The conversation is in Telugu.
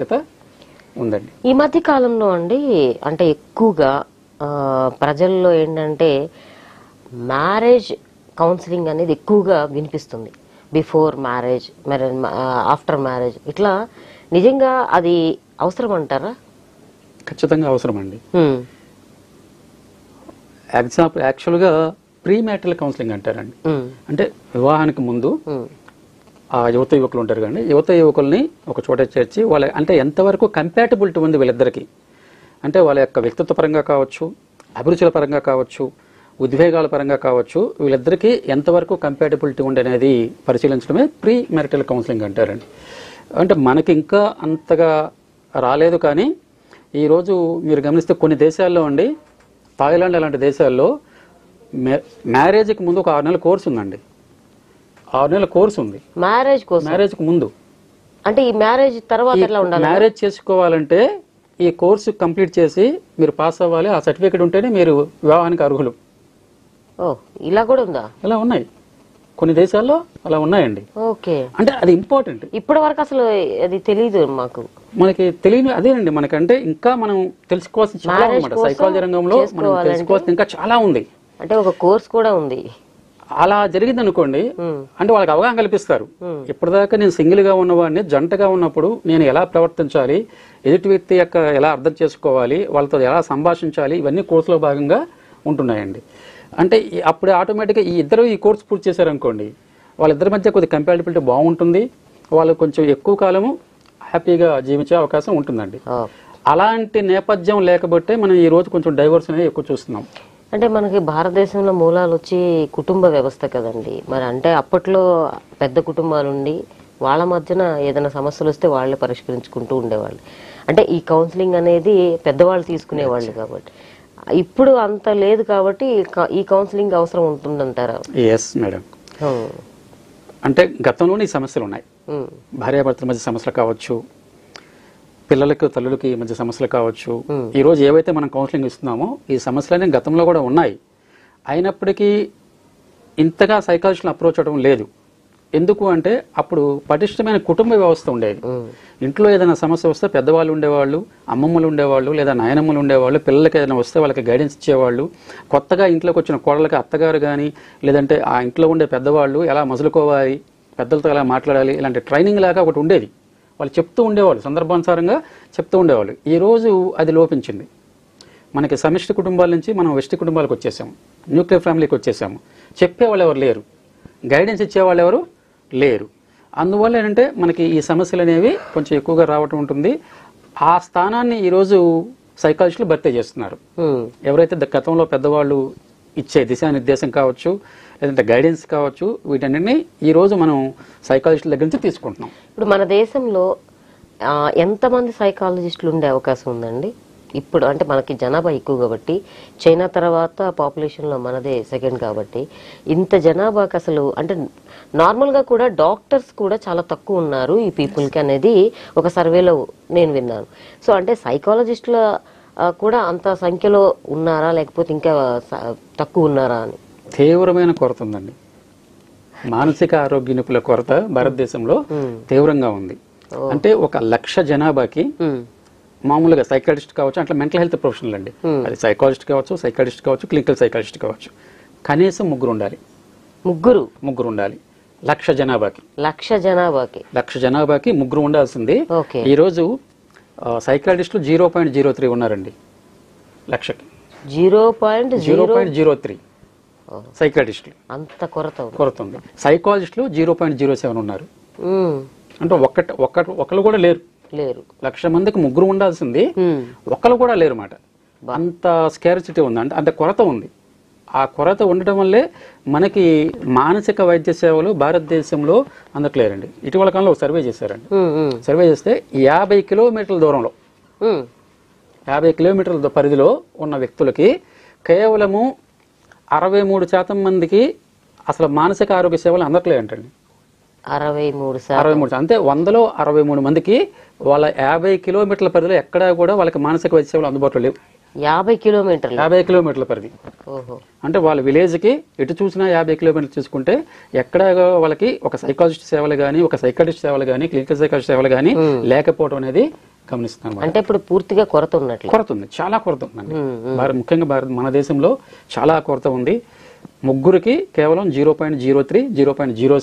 ఆవశ్యకత ఉందండి ఈ మధ్య కాలంలో అండి అంటే ఎక్కువగా ఆ, ప్రజల్లో ఏంటంటే మ్యారేజ్ కౌన్సిలింగ్ అనేది ఎక్కువగా వినిపిస్తుంది బిఫోర్ మ్యారేజ్ మరి ఆఫ్టర్ మ్యారేజ్ ఇట్లా నిజంగా అది అవసరం అంటారా ఖచ్చితంగా అవసరం అండి హ్మ్. ఎగ్జాంపుల్ యాక్చువల్గా ప్రీ మ్యాటల్ కౌన్సిలింగ్ అంటారండి హ్మ్. అంటే వివాహానికి ముందు హ్మ్. ఆ యువత యువకులు ఉంటారు కానీ యువత యువకుల్ని ఒక చోట చేర్చి వాళ్ళ అంటే ఎంతవరకు కంపాటబిలిటీ ఉంది వీళ్ళిద్దరికి అంటే వాళ్ళ యొక్క వ్యక్తిత్వ పరంగా కావచ్చు అభిరుచుల పరంగా కావచ్చు ఉద్వేగాల పరంగా కావచ్చు వీళ్ళిద్దరికీ ఎంతవరకు కంపాటబిలిటీ ఉంది అనేది పరిశీలించడమే ప్రీ మ్యారిటల్ కౌన్సిలింగ్ అంటారండి అంటే మనకి ఇంకా అంతగా రాలేదు కానీ ఈరోజు మీరు గమనిస్తే కొన్ని దేశాల్లో అండి థాయిలాండ్ అలాంటి దేశాల్లో మ్యా- మ్యారేజ్కి ముందు ఒక ఆరు నెలల కోర్సు ఉందండి ఆరు నెలల కోర్సు ఉంది మ్యారేజ్ కోసం మ్యారేజ్కి ముందు అంటే ఈ మ్యారేజ్ తర్వాత ఎట్లా ఉండాలి మ్యారేజ్ చేసుకోవాలంటే ఈ కోర్సు కంప్లీట్ చేసి మీరు పాస్ అవ్వాలి ఆ సర్టిఫికేట్ ఉంటేనే మీరు వివాహానికి అర్హులు ఓ ఇలా కూడా ఉందా ఇలా ఉన్నాయి కొన్ని దేశాల్లో అలా ఉన్నాయండి ఓకే అంటే అది ఇంపార్టెంట్ ఇప్పటి వరకు అసలు అది తెలియదు మాకు మనకి తెలియని అదేనండి మనకంటే ఇంకా మనం తెలుసుకోవాల్సిన చాలా Marriage అనమాట కోసం సైకాలజీ రంగంలో మనం చేసుకోవాలంటే- తెలుసుకోవాల్సిన ఇంకా చాలా ఉంది అంటే ఒక కోర్స్ కూడా ఉంది అలా జరిగింది అనుకోండి హ్మ్. అంటే వాళ్ళకి అవగాహన కల్పిస్తారు Hmm. ఇప్పటిదాకా నేను సింగిల్ గా ఉన్నవాడిని జంటగా ఉన్నప్పుడు నేను ఎలా ప్రవర్తించాలి ఎదుటి వ్యక్తి యొక్క ఎలా అర్థం చేసుకోవాలి వాళ్ళతో ఎలా సంభాషించాలి ఇవన్నీ కోర్సులో భాగంగా ఉంటున్నాయండి అంటే ఈ- అప్పుడు ఆటోమేటిక్గా ఈ ఇద్దరు ఈ కోర్సు పూర్తి చేశారనుకోండి వాళ్ళిద్దరి మధ్య కొద్ది కంపాటబిలిటీ బాగుంటుంది వాళ్ళు కొంచెం ఎక్కువ కాలము హ్యాపీగా జీవించే అవకాశం ఉంటుందండి ఓ. అలాంటి నేపథ్యం లేకపోతే మనం ఈ రోజు కొంచెం డైవర్స్ అనేది ఎక్కువ చూస్తున్నాం అంటే మనకి భారతదేశంలో మూలాలు వచ్చి కుటుంబ వ్యవస్థ కదండి మరి అంటే అప్పట్లో పెద్ద కుటుంబాలు ఉండి వాళ్ళ మధ్యన ఏదైనా సమస్యలు వస్తే వాళ్ళే పరిష్కరించుకుంటూ ఉండేవాళ్ళు అంటే ఈ కౌన్సిలింగ్ అనేది పెద్దవాళ్ళు తీసుకునేవాళ్ళు కాబట్టి ఇప్పుడు అంత లేదు కాబట్టి ఈ క- ఈ కౌన్సిలింగ్ అవసరం ఉంటుందంటారా ఎస్ మేడం హ్మ్. అంటే గతంలోనే ఈ సమస్యలు ఉన్నాయి హ్మ్. భార్యాభర్తల మధ్య సమస్యలు కావచ్చు పిల్లలకు తల్లులకి మధ్య సమస్యలు కావచ్చు Hmm. ఈ రోజు ఏవైతే మనం కౌన్సిలింగ్ ఇస్తున్నామో ఈ సమస్యలనే గతంలో కూడా ఉన్నాయి అయినప్పటికీ ఇంతగా సైకాలజిస్టులు అప్రోచ్ అవ్వడం లేదు ఎందుకు అంటే అప్పుడు పటిష్టమైన కుటుంబ వ్యవస్థ ఉండేది హ్మ్. ఇంట్లో ఏదైనా సమస్య వస్తే పెద్దవాళ్ళు ఉండేవాళ్ళు అమ్మమ్మలు ఉండేవాళ్ళు లేదా నాయనమ్మలు ఉండేవాళ్ళు పిల్లలకి ఏదైనా వస్తే వాళ్ళకి గైడెన్స్ ఇచ్చేవాళ్ళు కొత్తగా ఇంట్లోకి వచ్చిన కోడలకి అత్తగారు కానీ లేదంటే ఆ ఇంట్లో ఉండే పెద్దవాళ్ళు ఎలా మసులుకోవాలి పెద్దలతో ఎలా మాట్లాడాలి ఇలాంటి ట్రైనింగ్ లాగా ఒకటి ఉండేది వాళ్ళు చెప్తూ ఉండేవాళ్ళు సందర్భానుసారంగా చెప్తూ ఉండేవాళ్ళు ఈ రోజు అది లోపించింది మనకి సమిష్టి కుటుంబాల నుంచి మనం వెష్టి కుటుంబాలకు వచ్చేసాము న్యూక్లియర్ ఫ్యామిలీకి వచ్చేసాము చెప్పేవాళ్ళు ఎవరు లేరు గైడెన్స్ ఇచ్చేవాళ్ళు ఎవరు లేరు అందువల్ల ఏంటంటే మనకి ఈ సమస్యలు అనేవి కొంచెం ఎక్కువగా రావటం ఉంటుంది ఆ స్థానాన్ని ఈరోజు సైకాలజిస్టులు భర్తీ చేస్తున్నారు హ్మ్. ఎవరైతే ద- గతంలో పెద్దవాళ్ళు ఇచ్చే దిశానిర్దేశం కావచ్చు లేదంటే గైడెన్స్ కావచ్చు వీటన్నిటిని ఈ రోజు మనం సైకాలజిస్టుల దగ్గర నుంచి తీసుకుంటున్నాం ఇప్పుడు మన దేశంలో ఆ, ఎంతమంది సైకాలజిస్టులు ఉండే అవకాశం ఉందండి ఇప్పుడు అంటే మనకి జనాభా ఎక్కువ కాబట్టి చైనా తర్వాత పాపులేషన్లో మనదే సెకండ్ కాబట్టి ఇంత జనాభాకి అసలు అంటే నార్మల్గా కూడా డాక్టర్స్ కూడా చాలా తక్కువ ఉన్నారు ఈ పీపుల్కి అనేది ఒక సర్వేలో నేను విన్నాను సో అంటే సైకాలజిస్టుల ఆ, కూడా అంత సంఖ్యలో ఉన్నారా లేకపోతే ఇంకా స- తక్కువ ఉన్నారా అని తీవ్రమైన కొరత ఉందండి మానసిక ఆరోగ్య నిపుణుల కొరత భారతదేశంలో Hmm. తీవ్రంగా ఉంది అంటే ఒక లక్ష జనాభాకి హ్మ్. మామూలుగా సైకాలజిస్ట్ కావచ్చు అట్లా మెంటల్ హెల్త్ ప్రొఫెషనల్ అండి Hmm. అది సైకాలజిస్ట్ కావచ్చు సైకాలజిస్ట్ కావచ్చు క్లినికల్ సైకాలజిస్ట్ కావచ్చు కనీసం ముగ్గురు ఉండాలి ముగ్గురు ముగ్గురు ఉండాలి లక్ష జనాభాకి లక్ష జనాభాకి లక్ష జనాభాకి ముగ్గురు ఉండాల్సింది ఓకే ఈరోజు సైకాలజిస్టులు జీరో పాయింట్ జీరో త్రీ ఉన్నారండి లక్షకి zero point zero point zero three సైకాలజిస్టులు అంత కొరత ఉంది కొరత ఉంది సైకాలజిస్టులు జీరో పాయింట్ జీరో సెవెన్ ఉన్నారు ఉమ్, అంటే ఒక్కట ఒక్క ఒకళ్ళు కూడా లేరు లేరు లక్ష మందికి ముగ్గురు ఉండాల్సింది ఉమ్, ఒక్కళ్ళు కూడా లేరు మాట అంత స్కేరసిటీ ఉంది అంటే అంత కొరత ఉంది ఆ కొరత ఉండటం వల్లే మనకి మానసిక వైద్య సేవలు భారతదేశంలో అందట్లేరండి ఇటీవల కాలంలో ఒక సర్వే చేశారండి ఉమ్, ఉమ్, సర్వే చేస్తే యాభై కిలోమీటర్ల దూరంలో ఉమ్, యాభై కిలోమీటర్ల ద- పరిధిలో ఉన్న వ్యక్తులకి కేవలము అరవై మూడు శాతం మందికి అసలు మానసిక ఆరోగ్య సేవలు అందట్లేదంటండి అరవై మూడు శాతం అరవై మూడు అంటే వందలో అరవై మూడు మందికి వాళ్ళ యాభై కిలోమీటర్ల పరిధిలో ఎక్కడా కూడా వాళ్ళకి మానసిక వైద్య సేవలు అందుబాటులో లేవు యాభై కిలోమీటర్లు యాభై కిలోమీటర్ల పరిధి ఓహో అంటే వాళ్ళ విలేజ్కి ఎటు చూసినా యాభై కిలోమీటర్లు చూసుకుంటే ఎక్కడ వాళ్ళకి ఒక సైకాలజిస్ట్ సేవలు కానీ ఒక సైకాలజిస్ట్ సేవలు కానీ క్లినికల్ సైకాలజిస్ట్ సేవలు కానీ లేకపోవడం అనేది గమనిస్తున్నాను అంటే ఇప్పుడు పూర్తిగా కొరత ఉన్నట్లు కొరత ఉంది చాలా కొరత ఉందండి భారత ముఖ్యంగా భారత మన దేశంలో చాలా కొరత ఉంది ముగ్గురికి కేవలం zero point zero three zero point zero